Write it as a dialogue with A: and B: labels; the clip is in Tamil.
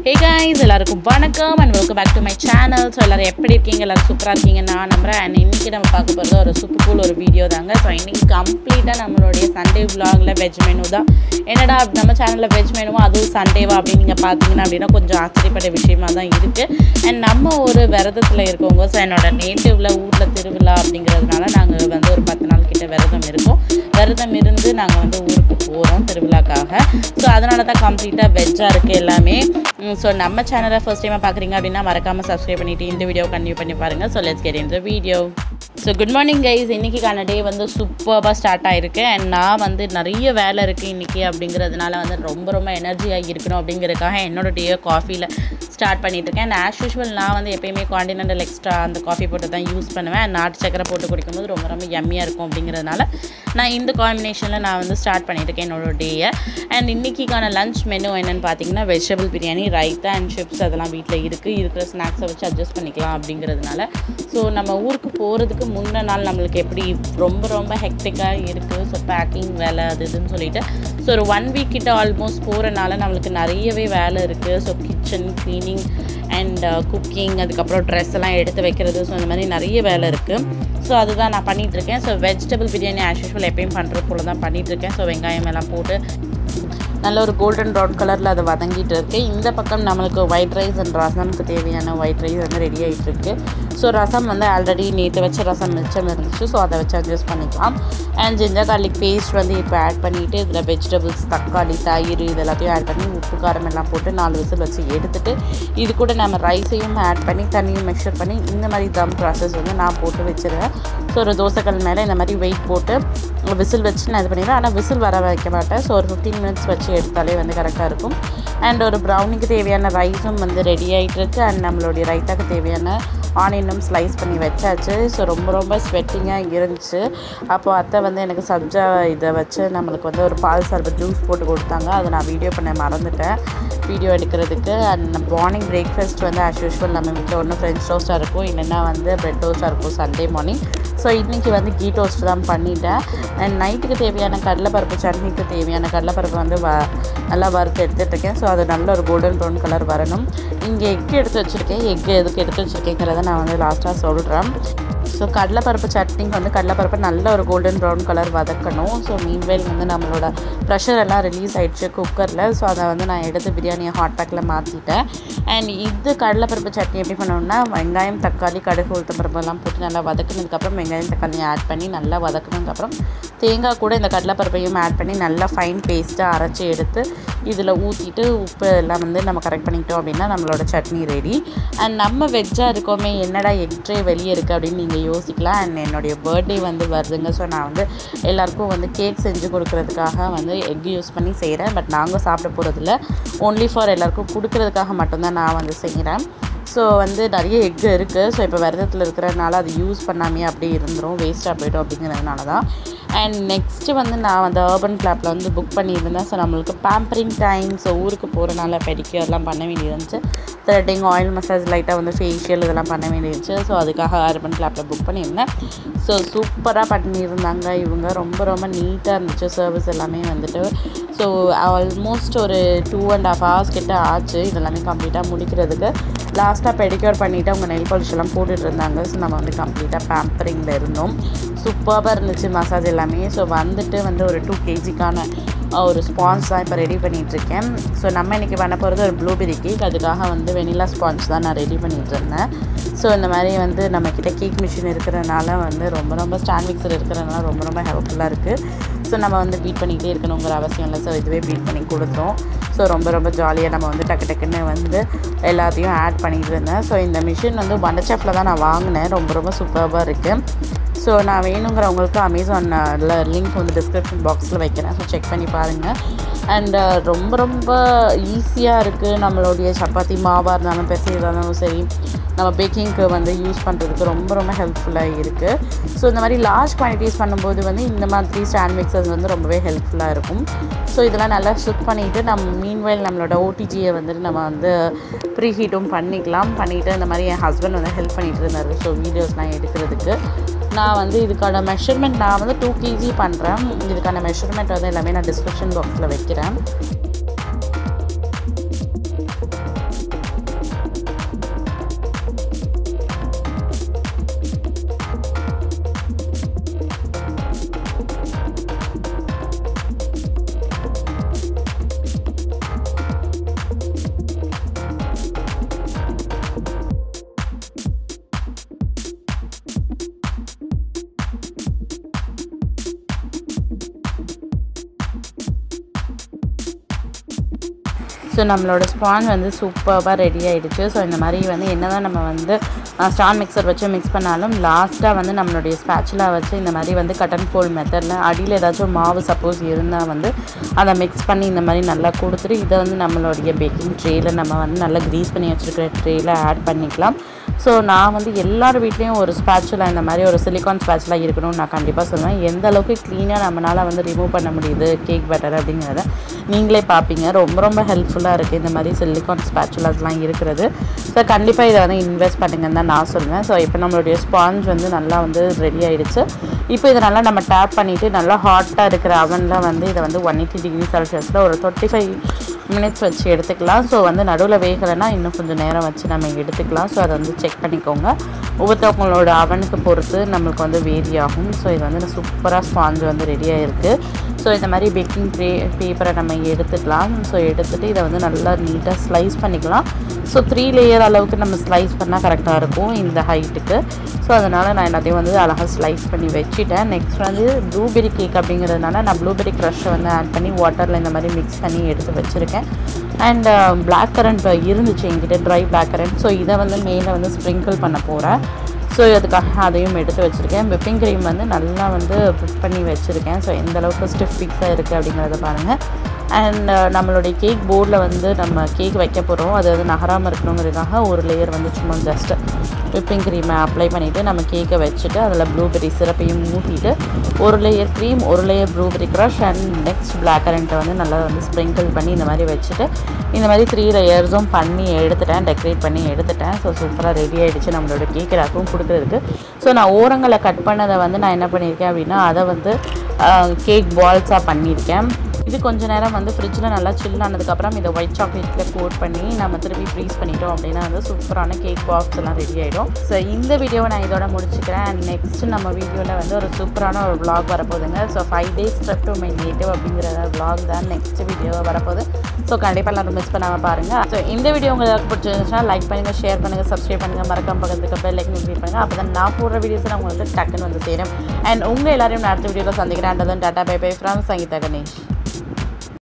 A: ஹே guys எல்லாருக்கும் வணக்கம் and welcome back to my channel so எல்லோரும் எப்படி இருக்கீங்க எல்லோரும் சூப்பராக இருக்கீங்க நான் நம்புறேன் அண்ட் இன்றைக்கி நம்ம பார்க்க போகிறது ஒரு சூப்பர் கூல் ஒரு வீடியோ தாங்க ஸோ இன்றைக்கி கம்ப்ளீட்டாக நம்மளுடைய சண்டே vlogல வெஜ் மெனு தான் என்னடா நம்ம சேனலில் வெஜ் மெனுவா அதுவும் சண்டேவா அப்படின்னு நீங்கள் பார்த்தீங்கன்னா அப்படின்னா கொஞ்சம் ஆச்சரியப்பட்ட விஷயமா தான் இருக்குது அண்ட் நம்ம ஒரு விரதத்தில் இருக்கவங்க ஸோ என்னோட நேட்டிவ்ல ஊரில் திருவிழா அப்படிங்கிறதுனால நாங்கள் வந்து ஒரு பத்து நாள் கிட்ட விரதம் இருக்கோம் விரதம் இருந்து நாங்கள் வந்து ஊருக்கு போகிறோம் திருவிழாக்காக ஸோ அதனால தான் கம்ப்ளீட்டாக வெஜ்ஜாக இருக்குது எல்லாமே ஸோ நம்ம சேனலை ஃபர்ஸ்ட் டைமாக பார்க்குறீங்க அப்படின்னா மறக்காமல் சப்ஸ்கிரைப் பண்ணிவிட்டு இந்த வீடியோ கண்டினியூ பண்ணி பாருங்கள் ஸோ லெட்ஸ் கெட் இந்த video so good morning guys இன்றைக்கிக்கான டே வந்து சூப்பராக ஸ்டார்ட் ஆயிருக்கு அண்ட் நான் வந்து நிறைய வேலை இருக்குது இன்றைக்கி அப்படிங்கிறதுனால வந்து ரொம்ப ரொம்ப எனர்ஜியாக இருக்கணும் அப்படிங்கிறதுக்காக என்னோட டேயை காஃபியில் ஸ்டார்ட் பண்ணிட்டு இருக்கேன் அண்ட் ஆஸ் யூஷுவல் நான் வந்து எப்பயுமே காண்டினென்டல் எக்ஸ்ட்ரா அந்த காஃபி போட்டு தான் யூஸ் பண்ணுவேன் and நாட்டு சக்கரை போட்டு குடிக்கும்போது ரொம்ப ரொம்ப யம்மியாக இருக்கும் அப்படிங்கிறதுனால நான் இந்த காம்பினேஷனில் நான் வந்து ஸ்டார்ட் பண்ணியிருக்கேன் என்னோட டேயை அண்ட் இன்றைக்கிக்கான லஞ்ச் மெனு என்னென்னு பார்த்தீங்கன்னா vegetable biryani raita and chips அதெல்லாம் வீட்டில் இருக்குது இருக்கிற ஸ்நாக்ஸை வச்சு அட்ஜஸ்ட் பண்ணிக்கலாம் அப்படிங்கிறதுனால ஸோ நம்ம ஊருக்கு போகிறதுக்கு முன்ன நாள் நம்மளுக்கு எப்படி ரொம்ப ரொம்ப ஹெக்டிக்காக இருக்குது ஸோ பேக்கிங் வேலை அது இதுன்னு சொல்லிட்டு ஸோ ஒரு ஒன் வீக் கிட்ட ஆல்மோஸ்ட் போகிறனால நம்மளுக்கு நிறையவே வேலை இருக்குது so kitchen cleaning and cooking அதுக்கப்புறம் ட்ரெஸ் எல்லாம் எடுத்து வைக்கிறது ஸோ இந்த மாதிரி நிறைய வேலை இருக்குது ஸோ அதுதான் நான் பண்ணிகிட்ருக்கேன் so vegetable biryani as usual எப்பயும் பண்ணுறது போல தான் பண்ணிகிட்ருக்கேன் ஸோ வெங்காயம் எல்லாம் போட்டு நல்ல ஒரு கோல்டன் ப்ரௌன் கலரில் அதை வதங்கிட்டு இருக்கு இந்த பக்கம் நம்மளுக்கு ஒயிட் ரைஸ் அண்ட் ரசம்க்கு தேவையான ஒயிட் ரைஸ் வந்து ரெடி ஆகிட்டு இருக்கு ஸோ ரசம் வந்து ஆல்ரெடி நேற்று வச்ச ரசம் மிச்சம் இருந்துச்சு ஸோ அதை வச்சு அட்ஜஸ்ட் பண்ணிக்கலாம் அண்ட் ஜிஞ்சர் garlic பேஸ்ட் வந்து இப்போ ஆட் பண்ணிவிட்டு இதில் வெஜிடபிள்ஸ் தக்காளி தயிர் இது எல்லாத்தையும் ஆட் பண்ணி உப்பு காரம் எல்லாம் போட்டு நாலு விசில் வச்சு எடுத்துட்டு இது கூட நம்ம ரைஸையும் ஆட் பண்ணி தண்ணியும் மிக்சர் பண்ணி இந்த மாதிரி தம் ப்ராசஸ் வந்து நான் போட்டு வச்சுருவேன் ஸோ ஒரு தோசைக்கல் மேலே இந்த மாதிரி வெயிட் போட்டு விசில் வச்சு நான் இது பண்ணிடுவேன் ஆனால் விசில் வர வைக்க மாட்டேன் ஸோ ஒரு ஃபிஃப்டீன் மினிட்ஸ் வச்சு எடுத்தாலே வந்து கரெக்டாக இருக்கும் அண்ட் ஒரு ப்ரௌனிக்கு தேவையான ரைஸும் வந்து ரெடி ஆகிட்டு இருக்கு அண்ட் நம்மளுடைய ரைத்தாக்கு தேவையான ஆனியனும் ஸ்லைஸ் பண்ணி வச்சாச்சு ஸோ ரொம்ப ரொம்ப ஸ்வெட்டிங்காக இருந்துச்சு அப்போது அத்தை வந்து எனக்கு சப்ஜா இதை வச்சு நம்மளுக்கு வந்து ஒரு பால் சர்பத் ஜூஸ் போட்டு கொடுத்தாங்க அதை நான் வீடியோ பண்ண மறந்துட்டேன் வீடியோ எடுக்கிறதுக்கு அண்ட் மார்னிங் பிரேக்ஃபாஸ்ட் வந்து ஆஸ் யூஷுவல் நம்ம வீட்டில் ஒன்று ஃப்ரெஞ்ச் டோஸ்ட்டாக இருக்கும் இல்லைன்னா வந்து ப்ரெட் டோஸ்ட்டாக இருக்கும் சண்டே மார்னிங் ஸோ இன்றைக்கி வந்து கீ டோஸ்ட் தான் பண்ணிட்டேன் அண்ட் நைட்டுக்கு தேவையான கடலைப்பருப்பு சட்னிக்கு தேவையான கடலைப்பருப்பு வந்து வ நல்லா வறுத்து எடுத்துகிட்டு இருக்கேன் ஸோ அது நல்ல ஒரு கோல்டன் ப்ரௌன் கலர் வரணும் இங்கே எக் எடுத்து வச்சுருக்கேன் எக் எதுக்கு எடுத்து வச்சுருக்கேங்கிறத நான் வந்து லாஸ்ட்டாக சொல்கிறேன் ஸோ கடலைப்பருப்பு சட்னிக்கு வந்து கடலைப்பருப்பு நல்ல ஒரு கோல்டன் ப்ரௌன் கலர் வதக்கணும் ஸோ மீன்வேல் வந்து நம்மளோட ப்ரெஷர் எல்லாம் ரிலீஸ் ஆயிடுச்சு குக்கரில் ஸோ அதை வந்து நான் எடுத்து பிரியாணியை ஹாட் பேக்கில் மாற்றிட்டேன் அண்ட் இது கடலைப்பருப்பு சட்னி எப்படி பண்ணணும்னா வெங்காயம் தக்காளி கடுகு உளுத்தம் பருப்பு எல்லாம் போட்டு நல்லா வதக்குனதுக்கப்புறம் வெங்காயம் தக்காளியும் ஆட் பண்ணி நல்லா வதக்குனதுக்கப்புறம் தேங்காய் கூட இந்த கடலைப்பருப்பையும் ஆட் பண்ணி நல்லா ஃபைன் பேஸ்ட்டாக அரைச்சி எடுத்து இதில் ஊற்றிட்டு உப்பு எல்லாம் வந்து நம்ம கரெக்ட் பண்ணிக்கிட்டோம் அப்படின்னா நம்மளோட சட்னி ரெடி அண்ட் நம்ம வெஜ்ஜாக இருக்கோமே என்னடா எக் ட்ரே வெளியே இருக்குது அப்படின்னு நீங்கள் யோசிக்கலாம் அண்ட் என்னுடைய பர்த்டே வந்து வருதுங்க ஸோ நான் வந்து எல்லாருக்கும் வந்து கேக் செஞ்சு கொடுக்கறதுக்காக வந்து எக் யூஸ் பண்ணி செய்கிறேன் பட் நாங்கள் சாப்பிட போகிறதில்ல ஓன்லி ஃபார் எல்லாருக்கும் கொடுக்கறதுக்காக மட்டும்தான் நான் வந்து செய்கிறேன் ஸோ வந்து நிறைய எக் இருக்குது ஸோ இப்போ விரதத்தில் இருக்கிறதுனால அது யூஸ் பண்ணாமே அப்படியே இருந்துரும் வேஸ்ட்டாக போய்டும் அப்படிங்கிறதுனால தான் அண்ட் நெக்ஸ்ட்டு வந்து நான் வந்து அர்பன் கிளாப்பில் வந்து புக் பண்ணியிருந்தேன் ஸோ நம்மளுக்கு பேம்பரிங் டைம் ஸோ ஊருக்கு போகிறனால பெடிக்யூர்லாம் பண்ண வேண்டியிருந்துச்சு த்ரெட்டிங் ஆயில் மசாஜ் லைட்டாக வந்து ஃபேஷியல் இதெல்லாம் பண்ண வேண்டியிருந்துச்சு ஸோ அதுக்காக அர்பன் கிளாப்பில் புக் பண்ணியிருந்தேன் ஸோ சூப்பராக பண்ணியிருந்தாங்க இவங்க ரொம்ப ரொம்ப நீட்டாக இருந்துச்சு சர்வீஸ் எல்லாமே வந்துட்டு ஸோ ஆல்மோஸ்ட் ஒரு டூ அண்ட் ஹாஃப் ஹவர்ஸ் கிட்ட ஆச்சு இதெல்லாமே கம்ப்ளீட்டாக முடிக்கிறதுக்கு லாஸ்ட்டாக பெடிக்யூர் பண்ணிவிட்டு அவங்க நெல் பாலிஷ் எல்லாம் போட்டுட்டு இருந்தாங்க ஸோ நம்ம வந்து கம்ப்ளீட்டாக பேம்பரிங்கில் இருந்தோம் சூப்பராக இருந்துச்சு மசாஜ் எல்லாமே ஸோ வந்துட்டு வந்து ஒரு டூ கேஜிக்கான ஒரு ஸ்பான்ஸ் தான் இப்போ ரெடி பண்ணிகிட்ருக்கேன் ஸோ நம்ம இன்றைக்கி பண்ண போகிறது ஒரு ப்ளூபெரி கேக் அதுக்காக வந்து வெனிலா ஸ்பான்ஸ் தான் நான் ரெடி பண்ணிகிட்டு இருந்தேன் ஸோ இந்த மாதிரி வந்து நம்மக்கிட்ட கேக் மிஷின் இருக்கிறனால வந்து ரொம்ப ரொம்ப ஸ்டாண்ட் மிக்சர் இருக்கிறனால ரொம்ப ரொம்ப ஹெல்ப்ஃபுல்லாக இருக்குது ஸோ நம்ம வந்து பீட் பண்ணிக்கிட்டே இருக்கணுங்கிற அவசியம் இல்லை ஸோ இதுவே பீட் பண்ணி கொடுத்தோம் ஸோ ரொம்ப ரொம்ப ஜாலியாக நம்ம வந்து டக்கு டக்குன்னு வந்து எல்லாத்தையும் ஆட் பண்ணிட்டு இருந்தேன் ஸோ இந்த மிஷின் வந்து வண்டர் செஃப்பில் தான் நான் வாங்கினேன் ரொம்ப ரொம்ப சூப்பராக இருக்குது ஸோ நான் வேணுங்கிறவங்களுக்கு அமேசானில் லிங்க் வந்து டிஸ்கிரிப்ஷன் பாக்ஸில் வைக்கிறேன் ஸோ செக் பண்ணி பாருங்கள் அண்ட் ரொம்ப ரொம்ப ஈஸியாக இருக்குது நம்மளுடைய சப்பாத்தி மாவாக இருந்தாலும் பிசைறதா இருந்தாலும் சரி நம்ம பேக்கிங்க்கு வந்து யூஸ் பண்ணுறதுக்கு ரொம்ப ரொம்ப ஹெல்ப்ஃபுல்லாக இருக்குது ஸோ இந்த மாதிரி லார்ஜ் குவான்டிட்டிஸ் பண்ணும்போது வந்து இந்த மாதிரி ஸ்டாண்ட் மிக்சர்ஸ் வந்து ரொம்பவே ஹெல்ப்ஃபுல்லாக இருக்கும் ஸோ இதெல்லாம் நல்லா சுக் பண்ணிவிட்டு நம்ம மீன்வெல் நம்மளோட ஓடிஜியை வந்துட்டு நம்ம வந்து ப்ரீ ஹீட்டும் பண்ணிக்கலாம் பண்ணிவிட்டு இந்த மாதிரி என் ஹஸ்பண்ட் வந்து ஹெல்ப் பண்ணிகிட்டு இருந்தார் ஸோ வீடியோஸ்லாம் எடுக்கிறதுக்கு நான் வந்து இதுக்கான மெஷர்மெண்ட் நான் வந்து டூ கேஜி பண்ணுறேன் இதுக்கான மெஷர்மெண்ட் வந்து எல்லாமே நான் டிஸ்கிரிப்ஷன் பாக்ஸில் வைக்கிறேன் ஸோ நம்மளோட ஸ்பான் வந்து சூப்பராக ரெடி ஆகிடுச்சு ஸோ இந்த மாதிரி வந்து என்ன தான் நம்ம வந்து ஸ்டான் மிக்சர் வச்சு மிக்ஸ் பண்ணாலும் லாஸ்ட்டாக வந்து நம்மளுடைய ஸ்பேச்சுலா வச்சு இந்த மாதிரி வந்து கட் அண்ட் ஃபோல்ட் மெத்தடில் அடியில் ஏதாச்சும் மாவு சப்போஸ் இருந்தால் வந்து அதை மிக்ஸ் பண்ணி இந்த மாதிரி நல்லா கொடுத்துட்டு இதை வந்து நம்மளுடைய பேக்கிங் ட்ரேயில் நம்ம வந்து நல்லா க்ரீஸ் பண்ணி வச்சுருக்கிற ட்ரேயில் ஆட் பண்ணிக்கலாம் ஸோ நான் வந்து எல்லார் வீட்லேயும் ஒரு ஸ்பேச்சுலா இந்த மாதிரி ஒரு சிலிக்கான் ஸ்பேச்சுலா இருக்கணும்னு நான் கண்டிப்பாக சொல்லுவேன் எந்த அளவுக்கு க்ளீனாக நம்மளால் வந்து ரிமூவ் பண்ண முடியுது கேக் பேட்டர் அப்படிங்கிறத நீங்களே பார்ப்பீங்க ரொம்ப ரொம்ப ஹெல்ப்ஃபுல்லாக இருக்குது இந்த மாதிரி சிலிக்கான் ஸ்பேச்சுலாஸ்லாம் இருக்கிறது ஸோ கண்டிப்பாக இதை வந்து இன்வெஸ்ட் பண்ணுங்கன்னு தான் நான் சொல்லுவேன் ஸோ இப்போ நம்மளுடைய ஸ்பாஞ்ச் வந்து நல்லா வந்து ரெடி ஆயிடுச்சு இப்போ இதை நல்லா நம்ம டேப் பண்ணிவிட்டு நல்லா ஹாட்டாக இருக்கிற அவனில் வந்து இதை வந்து ஒன் எயிட்டி டிகிரி செல்சியஸில் ஒரு டுவெண்ட்டி ஃபைவ் மினிட்ஸ் வச்சு எடுத்துக்கலாம் ஸோ வந்து நடுவில் வேகலைன்னா இன்னும் கொஞ்சம் நேரம் வச்சு நம்ம எடுத்துக்கலாம் ஸோ அதை வந்து செக் பண்ணிக்கோங்க ஒவ்வொருத்தவங்களோட அவனுக்கு பொறுத்து நம்மளுக்கு வந்து வேரி ஆகும் ஸோ இது வந்து சூப்பராக ஸ்பாஞ்ச் வந்து ரெடியாக இருக்குது ஸோ இந்த மாதிரி பேக்கிங் ட்ரே பேப்பரை நம்ம எடுத்துக்கலாம் ஸோ எடுத்துகிட்டு இதை வந்து நல்லா நீட்டாக ஸ்லைஸ் பண்ணிக்கலாம் ஸோ த்ரீ லேயர் அளவுக்கு நம்ம ஸ்லைஸ் பண்ணால் கரெக்டாக இருக்கும் இந்த ஹைட்டுக்கு ஸோ அதனால் நான் எல்லாத்தையும் வந்து அழகாக ஸ்லைஸ் பண்ணி வச்சுட்டேன் நெக்ஸ்ட் வந்து ப்ளூபெரி கேக் அப்படிங்கிறதுனால நான் ப்ளூபெரி க்ரஷ்ஷை வந்து ஆட் பண்ணி வாட்டரில் இந்த மாதிரி மிக்ஸ் பண்ணி எடுத்து வச்சுருக்கேன் அண்ட் பிளாக் கரண்ட் இருந்துச்சு என்கிட்ட ட்ரை பிளாக் கரண்ட் ஸோ இதை வந்து மேலே வந்து ஸ்ப்ரிங்கிள் பண்ண போகிறேன் ஸோ அதுக்காக அதையும் எடுத்து வச்சுருக்கேன் விப்பிங் க்ரீம் வந்து நல்லா வந்து whip பண்ணி வச்சுருக்கேன் ஸோ எந்த அளவுக்கு ஸ்டிஃப் ஃபிக்ஸாக இருக்குது அப்படிங்கிறத பாருங்கள் அண்ட் நம்மளுடைய கேக் போர்டில் வந்து நம்ம கேக் வைக்க போகிறோம் அது வந்து நகராமல் இருக்கணுங்கிறதுக்காக ஒரு லேயர் வந்து சும்மா ஜஸ்ட்டு விப்பிங் க்ரீமை அப்ளை பண்ணிவிட்டு நம்ம கேக்கை வச்சுட்டு அதில் ப்ளூபெரி சிரப்பையும் ஊற்றிட்டு ஒரு லேயர் க்ரீம் ஒரு layer blueberry crush and next black கரண்ட்டை வந்து நல்லா வந்து ஸ்ப்ரிங்கிள் பண்ணி இந்த மாதிரி வச்சுட்டு இந்த மாதிரி த்ரீ லேயர்ஸும் பண்ணி எடுத்துட்டேன் டெக்கரேட் பண்ணி எடுத்துட்டேன் ஸோ சூப்பராக ரெடி ஆகிடுச்சு நம்மளோட கேக் எல்லாருக்கும் கொடுக்குறதுக்கு ஸோ நான் ஓரங்களை கட் பண்ணதை வந்து நான் என்ன பண்ணியிருக்கேன் அப்படின்னா அதை வந்து கேக் பால்ஸாக பண்ணியிருக்கேன் இது கொஞ்ச நேரம் வந்து ஃப்ரிட்ஜில் நல்லா சில் ஆனதுக்கப்புறம் இதை ஒயிட் சாக்லேட்டில் கோட் பண்ணி நம்ம திருப்பி ஃப்ரீஸ் பண்ணிட்டோம் அப்படின்னா வந்து சூப்பரான கேக் பாக்ஸ் எல்லாம் ரெடி ஆகிடும் ஸோ இந்த வீடியோவை நான் இதோட முடிச்சுக்கிறேன் அண்ட் நெக்ஸ்ட் நம்ம வீடியோவில் வந்து ஒரு சூப்பரான ஒரு vlog வரப்போகுதுங்க so five days trip to my native அப்படிங்கிற vlog தான் நெக்ஸ்ட் வீடியோ வரப்போகுது ஸோ கண்டிப்பாக எல்லாரும் மிஸ் பண்ணாமல் பாருங்கள் ஸோ இந்த வீடியோ உங்களுக்கு பிடிச்சிருந்துச்சுன்னா லைக் பண்ணுங்கள் ஷேர் பண்ணுங்கள் சப்ஸ்கிரைப் பண்ணுங்கள் மறக்காம பக்கத்துக்கு பெல் லைக் கிளிக் பண்ணுங்கள் அப்போ தான் நான் போடுற வீடியோஸ் நான் உங்களுக்கு டக்குன்னு வந்து சேரும் அண்ட் உங்கள் எல்லாரையும் நான் அடுத்த வீடியோவில் சந்திக்கிறேன் and tata bye bye from Sangeetha Ganesh